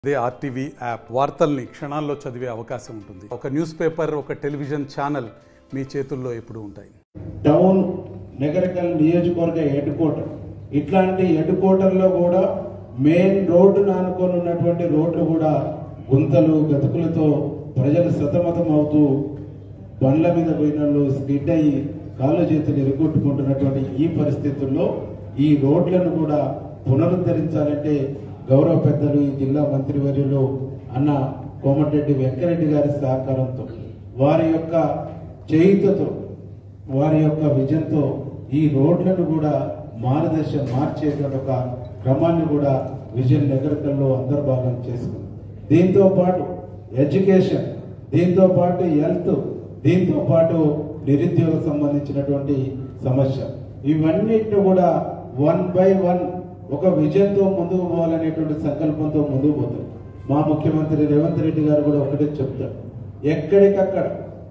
అదే RTV app వార్తల్ని క్షణాల్లో చదివే అవకాశం ఉంటుంది ఒక న్యూస్ పేపర్ ఒక టెలివిజన్ ఛానల్ మీ చేతుల్లో ఎప్పుడూ ఉంటాయి టౌన్ నగరికల్ నియోజకవర్గ హెడ్ క్వార్టర్ ఇట్లాంటి హెడ్ క్వార్టర్లో కూడా మెయిన్ రోడ్డును ఆనుకొని ఉన్నటువంటి రోడ్లు కూడా గుంతలు గతుకులతో ప్రజలు సతమతం అవుతూ బండ్ల మీద పోయిన వాళ్ళు స్కిడ్ అయ్యి కాళ్ళు చేతులు ఎరగొట్టుకుంటున్నటువంటి ఈ పరిస్థితుల్లో ఈ రోడ్లను కూడా పునరుద్ధరించాలంటే గౌరవ పెద్దలు ఈ జిల్లా మంత్రివర్యులు అన్న కోమటిరెడ్డి వెంకరెడ్డి గారి సహకారంతో వారి యొక్క చేయుతతో వారి యొక్క విజన్తో ఈ రోడ్లను కూడా మార్గదర్శ మార్చేటువంటి ఒక క్రమాన్ని కూడా విజన్ నగరికల్లో అంతర్భాగం చేసుకుంది దీంతో పాటు ఎడ్యుకేషన్ దీంతో పాటు హెల్త్ దీంతో పాటు నిరుద్యోగ సంబంధించినటువంటి సమస్య ఇవన్నిటిని కూడా వన్ బై వన్ ఒక విజన్తో ముందుకు పోవాలనేటువంటి సంకల్పంతో ముందుకు పోతారు మా ముఖ్యమంత్రి రేవంత్ రెడ్డి గారు కూడా ఒకటే చెప్తారు ఎక్కడికక్కడ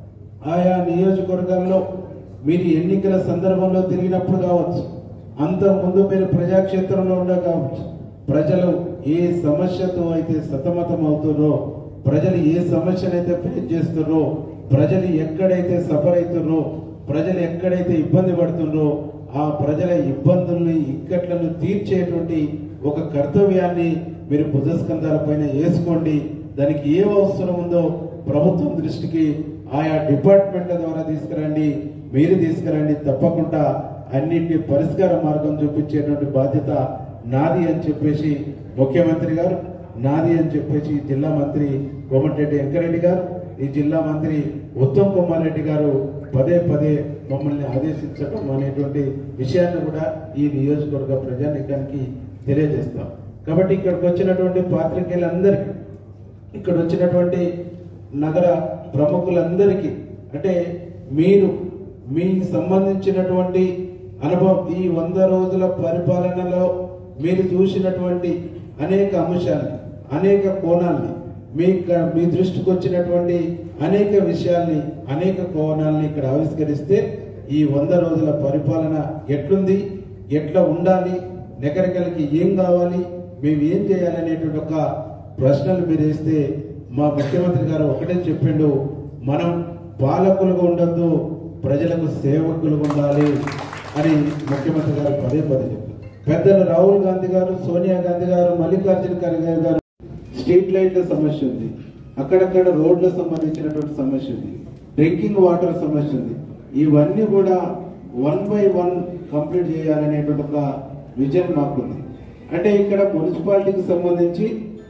ఆయా నియోజకవర్గాల్లో మీరు ఎన్నికల సందర్భంలో తిరిగినప్పుడు కావచ్చు అంత ముందు మీరు ప్రజాక్షేత్రంలో ఉండ కావచ్చు ప్రజలు ఏ సమస్యతో అయితే సతమతం అవుతున్నారో ప్రజలు ఏ సమస్యనైతే ఫేస్ చేస్తున్నారో ప్రజలు ఎక్కడైతే సఫర్ అవుతున్నారో ప్రజలు ఎక్కడైతే ఇబ్బంది పడుతున్నారో ఆ ప్రజల ఇబ్బందుల్ని ఇక్కట్లను తీర్చేటువంటి ఒక కర్తవ్యాన్ని మీరు భుజస్కంధాల పైన వేసుకోండి దానికి ఏ అవసరం ఉందో ప్రభుత్వం దృష్టికి ఆయా డిపార్ట్మెంట్ల ద్వారా తీసుకురండి మీరు తీసుకురండి తప్పకుండా అన్నింటి పరిష్కార మార్గం చూపించేటువంటి బాధ్యత నాది అని చెప్పేసి ముఖ్యమంత్రి గారు నాది అని చెప్పేసి ఈ జిల్లా మంత్రి కోమటిరెడ్డి వెంకరెడ్డి గారు ఈ జిల్లా మంత్రి ఉత్తమ్ కుమార్ రెడ్డి గారు పదే పదే మమ్మల్ని ఆదేశించడం అనేటువంటి విషయాన్ని కూడా ఈ నియోజకవర్గ ప్రజానికానికి తెలియజేస్తాం కాబట్టి ఇక్కడికి వచ్చినటువంటి పాత్రికేయులందరికీ ఇక్కడ వచ్చినటువంటి నగర ప్రముఖులందరికీ అంటే మీరు మీ సంబంధించినటువంటి అనుభవం ఈ వంద రోజుల పరిపాలనలో మీరు చూసినటువంటి అనేక అంశాలని అనేక కోణాలని మీ మీ దృష్టికి వచ్చినటువంటి అనేక విషయాల్ని అనేక కోణాలని ఇక్కడ ఆవిష్కరిస్తే ఈ వంద రోజుల పరిపాలన ఎట్లుంది ఎట్లా ఉండాలి నగరికలకి ఏం కావాలి మేము ఏం చేయాలనేటువంటి ఒక ప్రశ్నలు మీరు వేస్తే మా ముఖ్యమంత్రి గారు ఒకటే చెప్పిండు మనం పాలకులుగా ఉండొద్దు ప్రజలకు సేవకులుగా ఉండాలి అని ముఖ్యమంత్రి గారు పదే పదే చెప్పారు పెద్దలు రాహుల్ గాంధీ గారు సోనియా గాంధీ గారు మల్లికార్జున ఖర్గే గారు స్ట్రీట్ లైట్ల సమస్య ఉంది అక్కడక్కడ రోడ్ల సంబంధించినటువంటి సమస్య ఉంది డ్రింకింగ్ వాటర్ సమస్య ఉంది ఇవన్నీ కూడా వన్ బై వన్ కంప్లీట్ చేయాలనేటువంటి ఒక విజన్ మాకుంది అంటే ఇక్కడ మున్సిపాలిటీకి సంబంధించి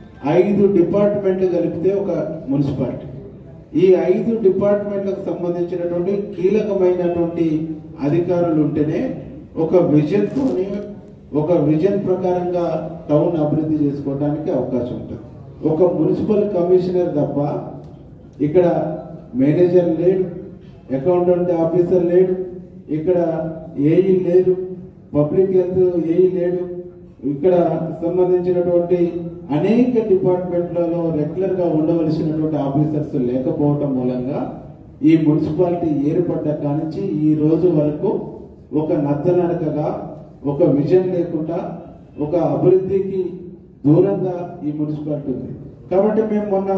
ఐదు డిపార్ట్మెంట్లు కలిపితే ఒక మున్సిపాలిటీ ఈ ఐదు డిపార్ట్మెంట్లకు సంబంధించినటువంటి కీలకమైనటువంటి అధికారులు ఉంటేనే ఒక విజన్తోనే ఒక విజన్ ప్రకారంగా టౌన్ అభివృద్ధి చేసుకోవడానికి అవకాశం ఉంటుంది ఒక మున్సిపల్ కమిషనర్ తప్ప ఇక్కడ మేనేజర్ లేడు అకౌంటెంట్ ఆఫీసర్ లేడు ఇక్కడ ఏఈ లేడు పబ్లిక్ హెల్త్ ఏఈ లేడు ఇక్కడ సంబంధించినటువంటి అనేక డిపార్ట్మెంట్లలో రెగ్యులర్ గా ఉండవలసినటువంటి ఆఫీసర్స్ లేకపోవటం మూలంగా ఈ మున్సిపాలిటీ ఏర్పడ్డ కానించి ఈ రోజు వరకు ఒక నత్తనడకగా ఒక విజన్ లేకుండా ఒక అభివృద్ధికి దూరంగా ఈ మున్సిపాలిటీ ఉంది కాబట్టి మేము మొన్న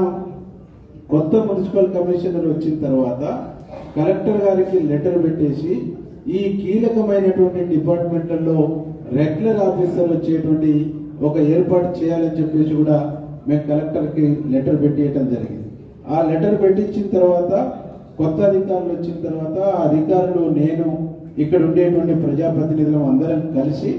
కొత్త మున్సిపల్ కమిషనర్ వచ్చిన తర్వాత కలెక్టర్ గారికి లెటర్ పెట్టేసి ఈ కీలకమైనటువంటి డిపార్ట్మెంట్లలో రెగ్యులర్ ఆఫీసర్ వచ్చేటువంటి ఒక ఏర్పాటు చేయాలని చెప్పేసి కూడా మేము కలెక్టర్కి లెటర్ పెట్టేయటం జరిగింది ఆ లెటర్ పెట్టించిన తర్వాత కొత్త అధికారులు వచ్చిన తర్వాత ఆ అధికారులు నేను ఇక్కడ ఉండేటువంటి ప్రజాప్రతినిధులు అందరం కలిసి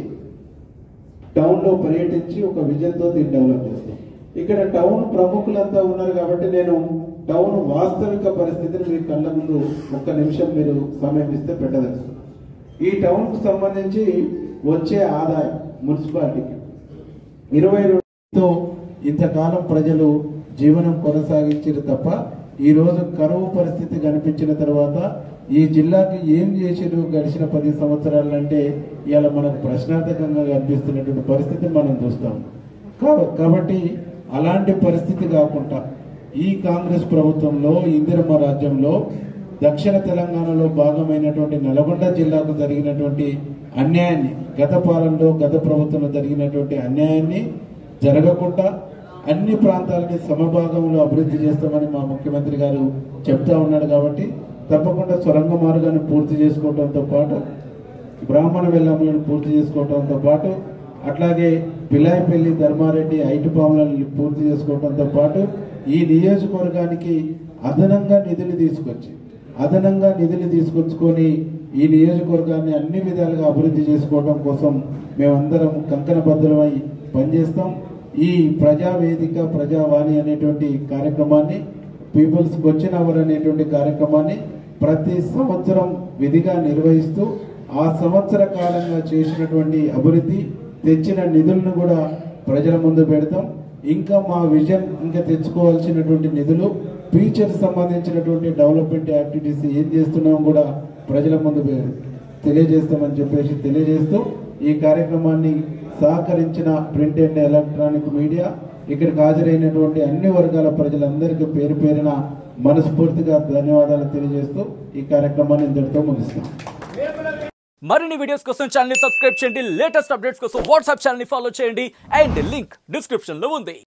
టౌన్ లో పర్యటించి ఒక విజన్తో దీన్ని డెవలప్ చేస్తాం ఇక్కడ టౌన్ ప్రముఖులంతా ఉన్నారు కాబట్టి నేను టౌన్ వాస్తవిక పరిస్థితిని మీ కళ్ళ ముందు ఒక్క నిమిషం మీరు సమయం ఇస్తే పెట్టదలుచుకున్నాను ఈ టౌన్ కు సంబంధించి వచ్చే ఆదాయం మున్సిపాలిటీకి ఇరవై రెండుతో ఇంతకాలం ప్రజలు జీవనం కొనసాగించారు తప్ప ఈ రోజు కరువు పరిస్థితి కనిపించిన తర్వాత ఈ జిల్లాకి ఏం చేసారు గడిచిన పది సంవత్సరాలు అంటే ఇవాళ మనకు ప్రశ్నార్థకంగా కనిపిస్తున్నటువంటి పరిస్థితిని మనం చూస్తాం కా- కాబట్టి అలాంటి పరిస్థితి కాకుండా ఈ కాంగ్రెస్ ప్రభుత్వంలో ఇందిరమ్మ రాజ్యంలో దక్షిణ తెలంగాణలో భాగమైనటువంటి నల్గొండ జిల్లాకు జరిగినటువంటి అన్యాయాన్ని గత పాలనలో గత ప్రభుత్వంలో జరిగినటువంటి అన్యాయాన్ని జరగకుండా అన్ని ప్రాంతాలని సమభాగంలో అభివృద్ధి చేస్తామని మా ముఖ్యమంత్రి గారు చెప్తా ఉన్నాడు కాబట్టి తప్పకుండా సొరంగ మార్గాన్ని పూర్తి చేసుకోవడంతో పాటు బ్రాహ్మణ వెల్లములను పూర్తి చేసుకోవడంతో పాటు అట్లాగే పిలాయపల్లి ధర్మారెడ్డి ఐటి పాములను పూర్తి చేసుకోవడంతో పాటు ఈ నియోజకవర్గానికి అదనంగా నిధులు తీసుకొచ్చి అదనంగా నిధులు తీసుకొచ్చుకొని ఈ నియోజకవర్గాన్ని అన్ని విధాలుగా అభివృద్ధి చేసుకోవడం కోసం మేమందరం కంకణబద్ధమై పనిచేస్తాం ఈ ప్రజావేదిక ప్రజావాణి అనేటువంటి కార్యక్రమాన్ని పీపుల్స్ క్వశ్చన్ అవర్ అనేటువంటి కార్యక్రమాన్ని ప్రతి సంవత్సరం విధిగా నిర్వహిస్తూ ఆ సంవత్సర కాలంగా చేసినటువంటి అభివృద్ధి తెచ్చిన నిధులను కూడా ప్రజల ముందు పెడతాం ఇంకా మా విజన్ ఇంకా తెచ్చుకోవాల్సినటువంటి నిధులు ఫ్యూచర్ సంబంధించినటువంటి డెవలప్మెంట్ యాక్టివిటీస్ ఏం చేస్తున్నాం కూడా ప్రజల ముందు పె- తెలియజేస్తామని చెప్పేసి తెలియజేస్తూ ఈ కార్యక్రమాన్ని సహకరించిన ప్రింట్ అండ్ ఎలక్ట్రానిక్ మీడియా ఇక్కడికి హాజరైనటువంటి అన్ని వర్గాల ప్రజలందరికీ పేరు పేరున మనస్ఫూర్తిగా ధన్యవాదాలు తెలియజేస్తూ ఈ కార్యక్రమాన్ని ఇంతటితో ముగిస్తాం మరిన్ని వీడియోస్ కోసం ఛానల్ ని సబ్స్క్రైబ్ చేయండి లేటెస్ట్ అప్డేట్స్ కోసం వాట్సాప్ ఛానల్ ని ఫాలో చేయండి అండ్ లింక్ డిస్క్రిప్షన్ లో ఉంది